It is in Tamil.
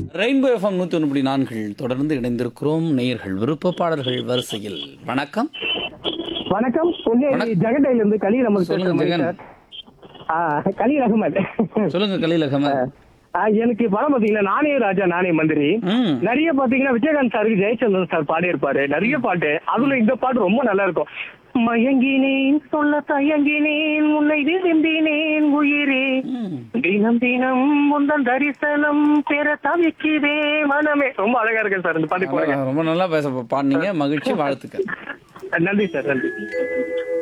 ரெயின்போ எஃப்எம் நூற்றி ஒன்று புள்ளி நான்கில் தொடர்ந்து இணைந்திருக்கிறோம் நேயர்கள் விருப்ப பாடல்கள் வரிசையில் வணக்கம் வணக்கம் பொன்னேரி வணக்கம். ஜெகண்டையில இருந்து கலீல் அகமது சொல்லுங்க, பேசுறேன் ஜெகன். சார். ஆ, கலீல் அகமது சொல்லுங்க கலீல் அகமது ஆ, எனக்கு படம் பாத்தீங்கன்னா நானே ராஜா நானே மந்திரி ம் நிறைய பாத்தீங்கன்னா விஜயகாந்த் சாருக்கு ஜெயச்சந்திரன் சார் பாடி இருப்பாரு நிறைய பாட்டு அதுல இந்த பாட்டு ரொம்ப நல்லா இருக்கும் மயங்கினேன் சொல்ல தயங்கினேன் உன்னை விரும்பினேன் உயிரே ம். தினம் தினம் முந்தன் தரிசனம் பெற தவிக்கிறே மனமே ரொம்ப அழகா இருக்கு சார் இந்த பாட்டு போடுங்க ரொம்ப நல்லா பேச பாடினீங்க மகிழ்ச்சி வாழ்த்துக்கள் நன்றி சார் நன்றி